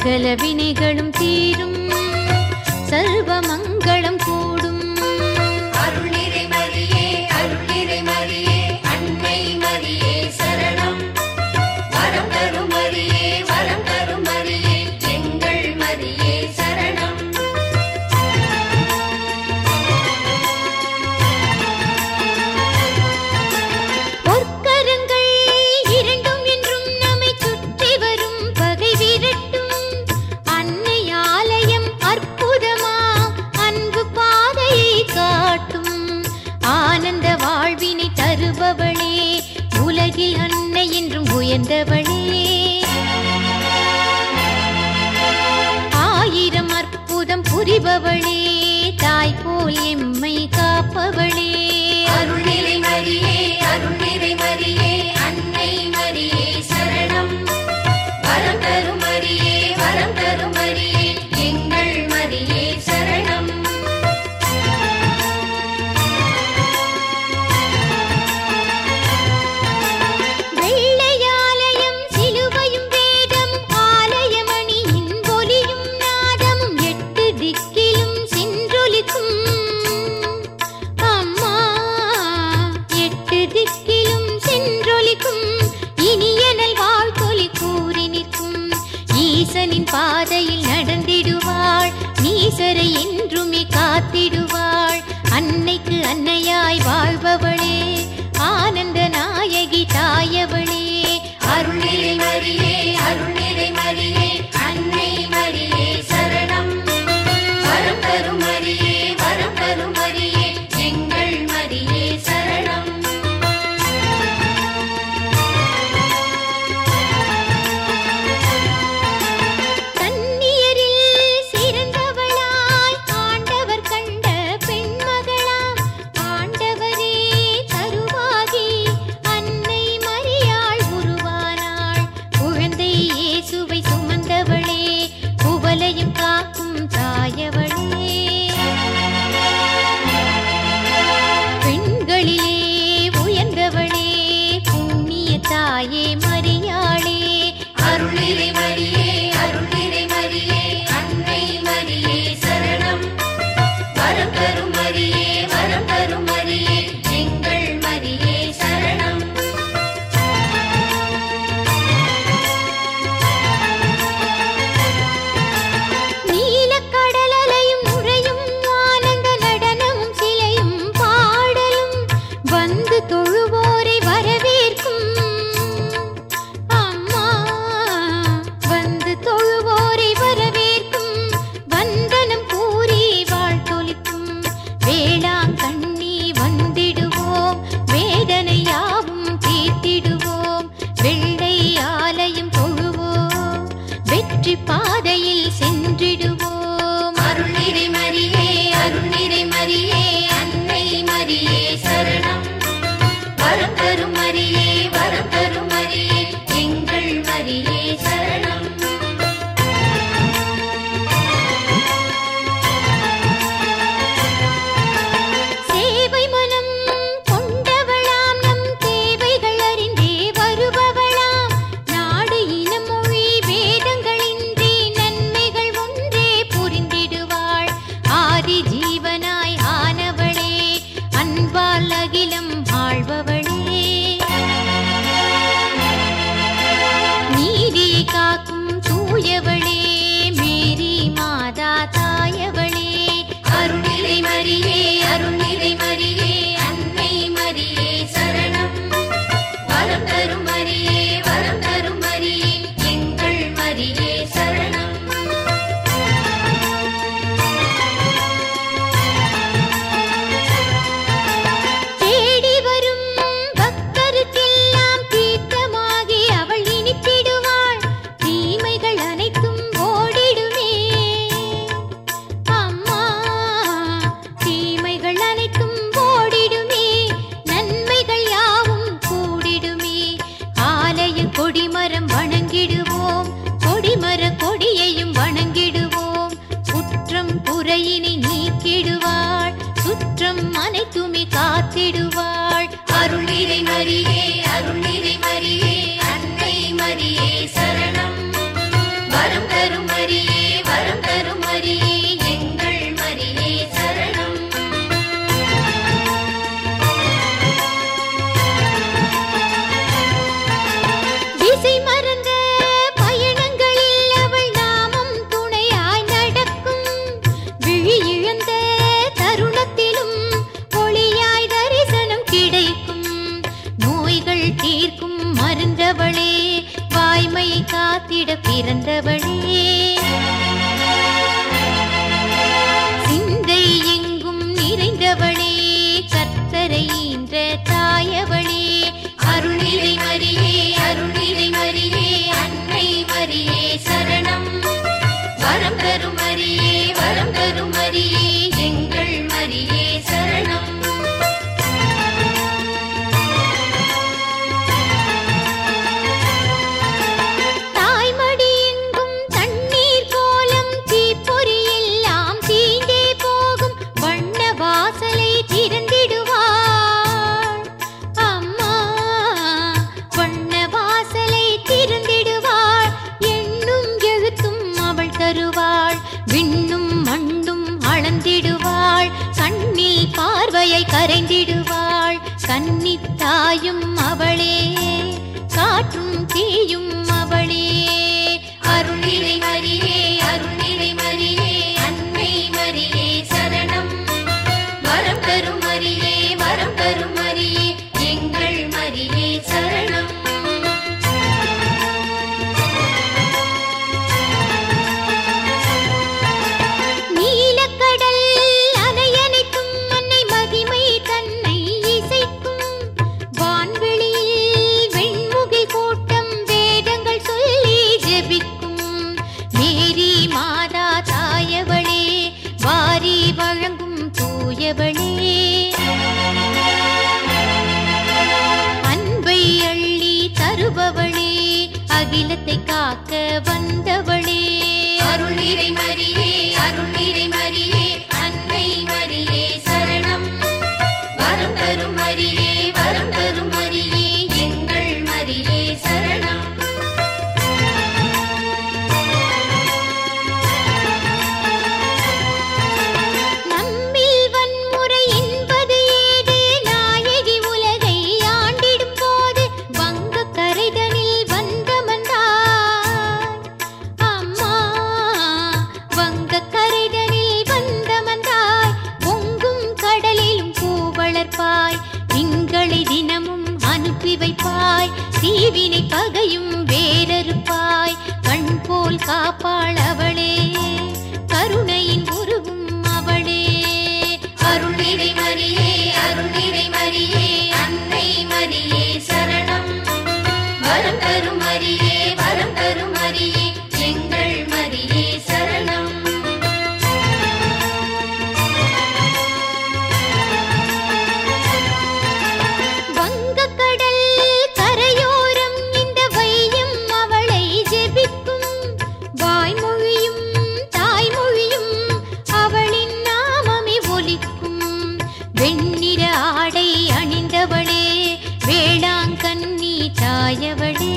சகல வினைகளும் தீரும் சர்வ மங்களம் கூடும் அருள் நிறை மரியே அருள் நிறை மரியே அன்னை மரியே சரணம் வரம் தரும் மரியே வரம் தரும் மரியே எங்கள் மரியே சரணம் பொற்கரங்கள் இரண்டும் என்றும் நம்மை சுற்றி வரும் பகை விரட்டும் அன்னை ஆலயம் அற்புதமா அன்பு பாதையை காட்டும் ஆனந்த வாழ்வினை தருபவளே உலகில் அன்னை என்றும் உயர்ந்தவளே ஆயிரம் அற்புதம் புரிபவளே தாய் போல் எம்மை காப்பவளே அருள் நிறை மரியே அருள் நிறை மரியே அன்னை மரியே சரணம் வரம் தரும் மரியே வரம் தரும் மரியே எங்கள் மரியே சரணம் வெள்ளையாலயம் சிலுவையும் வேதமும் ஆலயமணியின் ஒலியும் நாதமும் எட்டு திக்கிலும் சென்றொலிக்கும் அம்மா எட்டு திக்கிலும் சென்றொலிக்கும் இனியனல் வாழ்த்தொலி கூறி நிற்கும் ஈசனின் பாதையில் நடந்திடுவாள் நீசரை என்றுமே காத்திடுவாள் அன்னைக்கு அன்னையாய் வாழ்பவளே ஆனந்த நாயகி தாயவளே அருள் நிறை மரியே அருள் நிறை மரியே அன்னை மரியே சரணம் வரம் தரும் மரியே வரம் தரும் மரியே எங்கள் மரியே சரணம் கன்னியரில் சிறந்தவளாய் ஆண்டவர் கண்ட பெண்மகளாம் ஆண்டவரே கருவாகி அன்னை மரியாள் உருவானாள் குழந்தை இயேசுவை சுமந்தவளே குவலையும் காக்கும் தாயவளே பெண்களிலே உயர்ந்தவளே புண்ணிய தாயே மரியாளே அருள் நிறை மரியே அருள் நிறை மரியே அன்னை மரியே சரணம் வரம் தரும் மரியே வரம் தரும் மரியே எங்கள் மரியே சரணம் நீலக்கடலலையும் நுரையும் ஆனந்த நடனமும் சிலையும் பாடலும் வந்து தொழுவோரை வரவேற்கும் அம்மா வந்து தொழுவோரை வரவேற்கும் வந்தனம் கூறி வாழ்த்தொலிக்கும் வேளாங்கண்ணி வந்திடுவோம் வேதனையாவும் தீர்த்திடுவோம் வெள்ளை ஆலயம் தொழுவோம் வெற்றி பாதையில் சென்றிடுவோம் அருள் நிறை மரியே அருள் நிறை மரியே அன்னை மரியே சரணம் வரம் தரும் மரியே வரம் தரும் மரியே எங்கள் மரியே சரணம் சேவை மனம் கொண்டவளாம் நம் தேவைகள் அறிந்தே வருபவளாம் நாடு இனம் மொழி வேதங்களின்றி நன்மைகள் ஒன்றே மரியே வரம் தரும் மரியே எங்கள் மரியே சரணம் திசை மறந்த பயணங்களில் அவள் நாமம் துணையாய் நடக்கும் விழி இழந்த தருணத்திலும் ஒளியாய் தரிசனம் கிடைக்கும் நோய்கள் தீர்க்கும் மருந்தவளே வாய்மை காத்திட பிறந்தவளே சிந்தை எங்கும் நிறைந்தவளே கர்த்தரை ஈன்ற தாயவளே அருள்நிறை மரியே அருள்நிறை மரியே அன்னை மரியே சரணம் வரம் தரும் மரியே வரம் தரும் மரியே எங்கள் மரியே சரணம் தாய்மடி எங்கும் தண்ணீர் கோலம் தீப்பொறி எல்லாம் தீண்டே போகும் வண்ண வாசலை திறந்திடுவாள் அம்மா வண்ண வாசலை திறந்திடுவாள் எண்ணும் எழுத்தும் அவள் தருவாள் விண்ணும் மண்ணும் அளந்திடுவாள் கண்ணில் பார்வையை கரைந்திடுவாள் கன்னித்தாயும் அவளே காற்றும் தீயும் அவளே அருள்நிறை மரியே அருள்நிறை மரியே அன்னை மரியே சரணம் வரம் தரும் மரியே வரம் தரும் மரியே எங்கள் மரியே சரணம் நீலக்கடல் அலையனைத்தும் அன்னை மகிமை தன்னை இசைக்கும் வான்வெளியில் வெண்முகில் கூட்டம் வேதங்கள் சொல்லி ஜெபிக்கும் மேரி மாதா தாயவளே வாரி வழங்கும் தூயவளே அன்பை அள்ளி தருபவளே அகிலத்தை காக்க வந்தவளே அருள்நிறை மரியே அருள்நிறை மரியே அன்னை மரியே சரணம் வரம் தரும் மரியே வரம் தரும் மரியே எங்கள் மரியே சரணம் நம்மில் வன்முறை என்பது ஏது நாயகி உலகை ஆண்டிடும் போது வங்க கரைதனில் வந்தமந்தாய் அம்மா வங்க கரைதனில் வந்தமந்தாய் பொங்கும் கடலிலும் பூ வளர்ப்பாய் திங்களை தினமும் அனுப்பி வைப்பாய் தீவினை பகையும் வேறறுப்பாய் கண் போல் காப்பாள் அவளே கருணையின் உருவும் அவளே அருள்நிறை மரியே அருள்நிறை மரியே அன்னை மரியே சரணம் வரம் தரும் மரியே வரம் தரும் மரியே எங்கள் மரியே சரணம் வங்கக்கடல் கரையோரம் இந்த வையம் அவளை ஜெபிக்கும் வாய்மொழியும் தாய்மொழியும் அவளின் நாமமே ஒலிக்கும் வெண்ணிற ஆடை அணிந்தவளே வேளாங்கண்ணி தாயவளே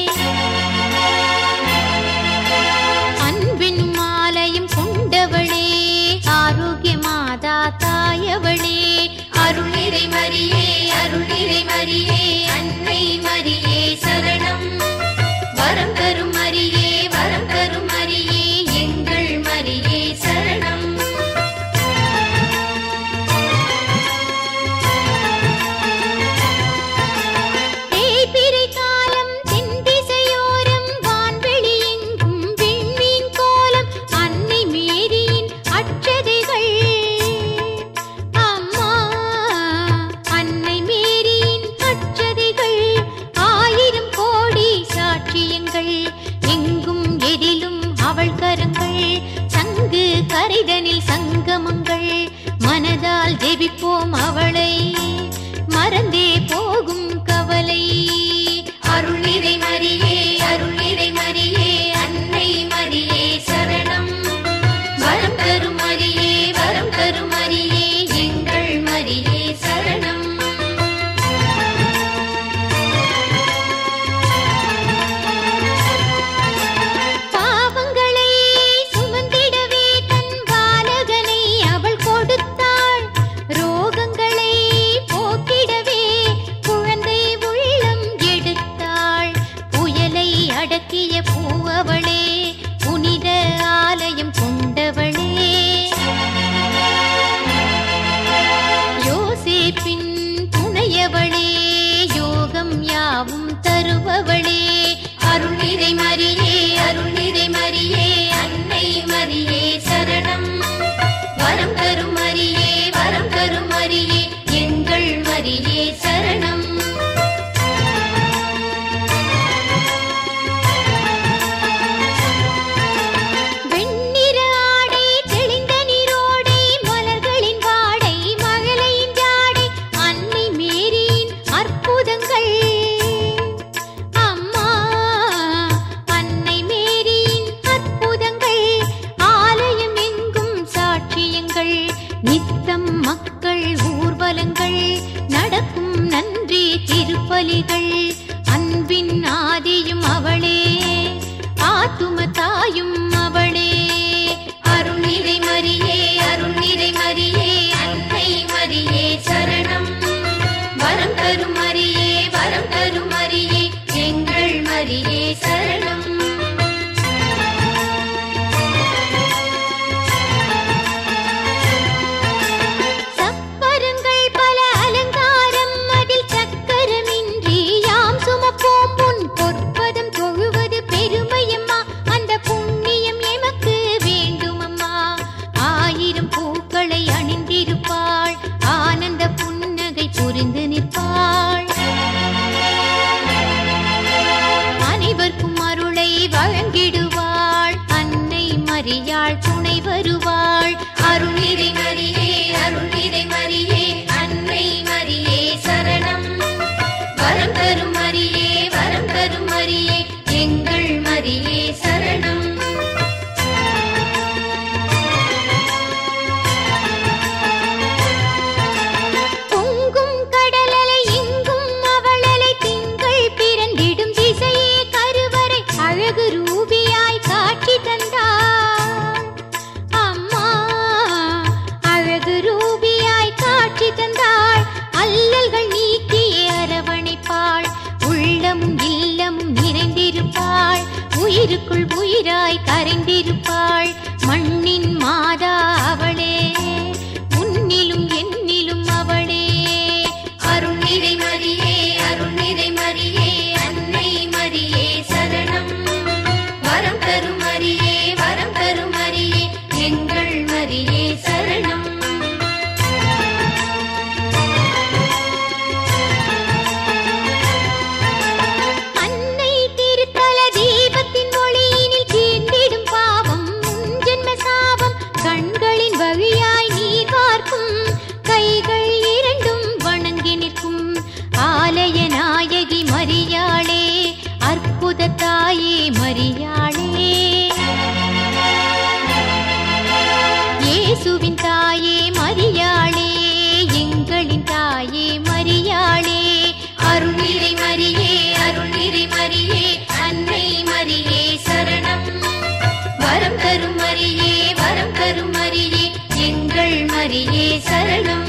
அன்பின் மாலையும் கொண்டவளே ஆரோக்கிய மாதா தாயவளே அருள்நிறை மரியே அருள்நிறை மரியே அன்னை மரியே சரணம் வரம் தரும் மரியே வரம் தரும் மரியே எங்கள் மரியே சரணம் தேய்பிறை காலம் தென்திசையோரம் வான்வெளி எங்கும் விண்மீன் கோலம் அன்னை மேரியின் அற்றதைகள் அம்மா அன்னை மேரியின் அற்றதைகள் ஆயிரம் கோடி சாட்சியங்கள் எங்கும் எதிலும் அவள் கரங்கள் சங்கு கரைதனில் சங்கமங்கள் மனதால் ஜெபிப்போம் அவளை மறந்தே போகும் கவலை அருள்நிறை மரியே அருள்நிறை மரியே அன்னை மரியே சரணம் வரம் தரும் மரியே வரம் தரும் மரியே எங்கள் மரியே சரணம் பாவங்களை ஓடி வருவாள் அருள்நிறை மரியே அருள்நிறை மரியே அன்னை மரியே சரணம் வரம் தரும் மரியே வரம் தரும் மரியே எங்கள் மரியே சரணம் பொங்கும் கடலலை எங்கும் அவளலை திங்கள் பிறந்திடும் திசையே கருவறை அழகு ரூபியாய் காட்சி தந்தாள் அம்மா அழகு ரூபியாய் காட்சி தந்தாள் அல்லல்கள் நீக்கியே அரவணைப்பாள் உள்ளமும் இல்லமும் நிறைந்திருப்பாள் உயிருக்குள் உயிராய் கரைந்திருப்பாள் மண்ணின் மாதா அவளே உன்னிலும் என்னிலும் அவளே அருள்நிறை மரியே அருள்நிறை மரியே அன்னை மரியே சரணம் வரம் தரும் மரியே வரம் தரும் மரியே எங்கள் மரியே சரணம் அன்னை திருத்தல தீபத்தின் ஒளியினில் தீர்ந்திடும் பாவம் உன் ஜென்ம சாபம் கண்களின் வழியாய் நீர் பார்க்கும் கைகள் இரண்டும் வணங்கி நிற்கும் ஆலய நாயகி மரியாளே அற்புத தாயே மரியாளே இயேசுவின் தாயே மரியாளே எங்களின் தாயே மரியாளே அருள்நிறை மரியே அருள்நிறை மரியே அன்னை மரியே சரணம் வரம் தரும் மரியே வரம் தரும் மரியே எங்கள் மரியே சரணம்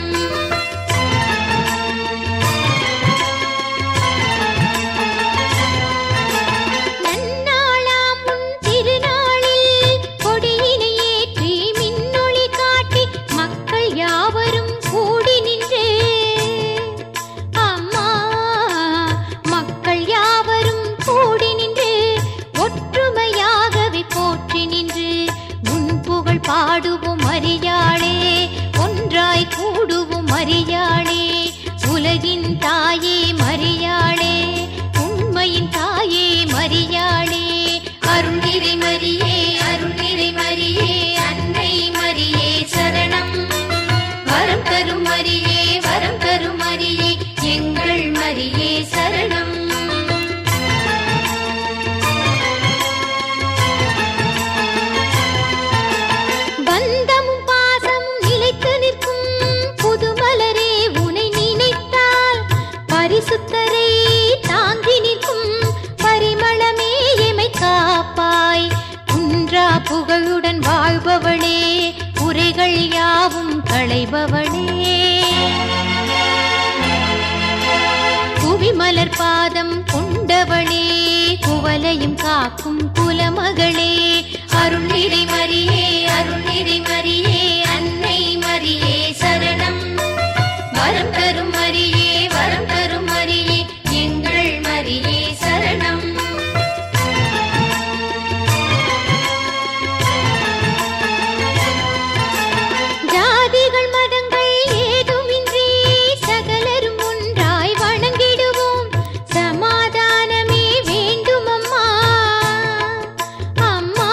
நன்னாளாம் உன் திருநாளில் கொடியினை ஏற்றி மின்னொளி காட்டி மக்கள் யாவரும் கூடி நின்று அம்மா மக்கள் யாவரும் கூடி நின்று ஒற்றுமையாகவே போற்றி நின்று உன் புகழ் பாடுவோம் மரியாளே ஒன்றாய் கூடுவோம் மரியாளே உலகின் தாயே மரியாளே உண்மையின் தாயே மரியாளே அருள்நிறை மரியே அருள்நிறை மரியே அன்னை மரியே சரணம் வரம் தரும் மரியே வரம் தரும் மரியே எங்கள் மரியே சரணம் பந்தமும் பாசமும் நிலைத்து நிற்கும் புதுமலரே உனை நினைத்தால் பரிசுத்தரை தாங்கி நிற்கும் பரிமளமே எமை காப்பாய் குன்றா புகழுடன் வாழ்பவளே குறைகள் யாவும் களைபவளே குவிமலர் பாதம் கொண்டவளே குவலையும் காக்கும் குலமகளே அருள்நிறை மரியே அருள்நிறை மரியே அன்னை மரியே சரணம் வரம் தரும் மரியே வரம் தரும் மரியே எங்கள் மரியே சரணம் ஜாதிகள் மதங்கள் ஏதுமின்றி சகலரும் ஒன்றாய் வணங்கிடுவோம் சமாதானமே வேண்டும் அம்மா அம்மா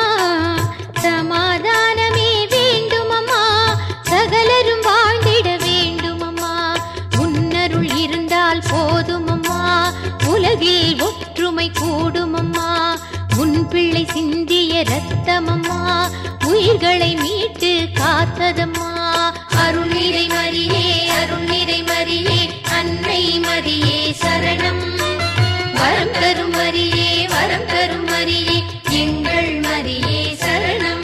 சமாதானமே வேண்டும் அம்மா சகலரும் வாழ்ந்திட வேண்டும் அம்மா உன்னருள் இருந்தால் போதும் அம்மா உலகில் ஒற்றுமை கூடும் அம்மா உன் பிள்ளை சிந்திய ரத்தமம்மா உயிர்களை மீட்டு காத்ததம்மா அருள்நிறை மரியே அருள்நிறை மரியே அன்னை மரியே சரணம் வரம் தரும் மரியே வரம் தரும் மரியே எங்கள் மரியே சரணம்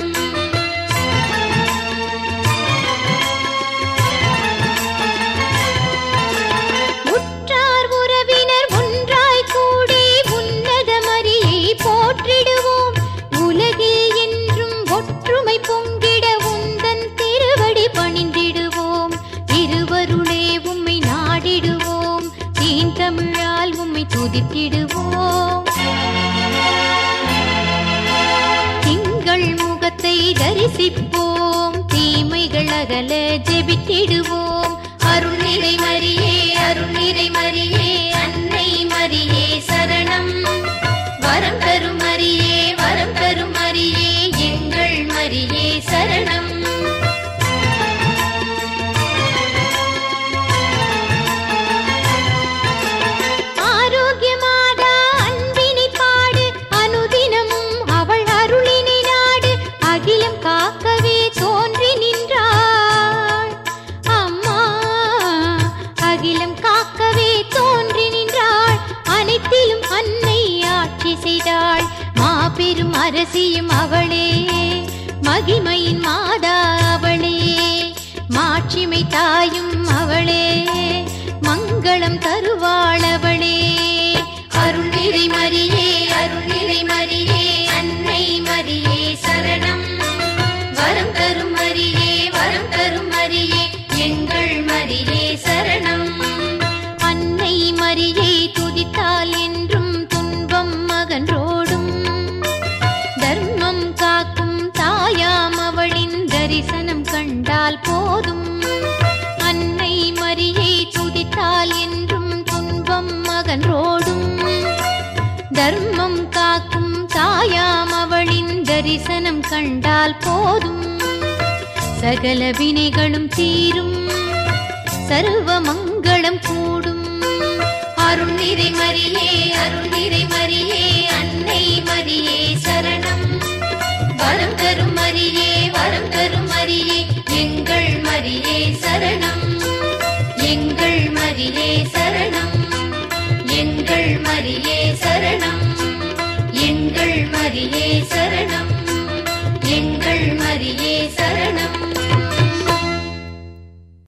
உற்றார் உறவினர் ஒன்றாய் கூடி உன்னத மரியை போற்றிடுவோம் உலகில் என்றும் ஒற்றுமை பொங்கிட உந்தன் திருவடி பணிந்திடுவோம் திருவருளே உம்மை நாடிடுவோம் தீன் தமிழால் உம்மை துதித்திடுவோம் திங்கள் முகத்தை தரிசிப்போம் தீமைகள் அகல ஜெபித்திடுவோம் அருள்நிறை மரியே அருள்நிறை மரியே அன்னை மரியே சரணம் வரம் தரும் மரியே வரம் தரும் மரியே எங்கள் மரியே சரணம் ஆரோக்கியமாதா அன்பினை பாடு அனுதினமும் அவள் அருளினை நாடு அகிலம் காக்கவே தோன்றி நின்றாள் அம்மா அகிலம் காக்கவே தோன்றி நின்றாள் அனைத்திலும் அன்னை ஆட்சி செய்தாள் மாபெரும் அரசியும் அவளே மகிமையின் மாதா அவளே மாட்சிமை தாயும் அவளே மங்களம் தருவாள் அவளே அருள் நிறை மரியே அருள் நிறை மரியே அன்னை மரியே சரணம் வரம் தரும் மரியே வரம் தரும் மரியே எங்கள் மரியே சரணம் அன்னை மரியை துதித்தால் என்றும் துன்பம் மகன்றோடும் தர்மம் காக்கும் தாயாம் அவளின் தரிசனம் கண்டால் போதும் அன்னை மரியை துதித்தால் என்றும் துன்பம் மகன்றோடும் தர்மம் காக்கும் தாயாம் அவளின் தரிசனம் கண்டால் போதும் சகல வினைகளும் தீரும் சர்வ மங்களம் கூடும் அருள் நிறை மரியே அருள் நிறை மரியே அன்னை மரியே சரணம் வரம் தரும் மரியே வரம் தரும் மரியே எங்கள் மரியே சரணம் எங்கள் மரியே சரணம் எங்கள் மரியே சரணம் எங்கள் மரியே சரணம் எங்கள் மரியே சரணம்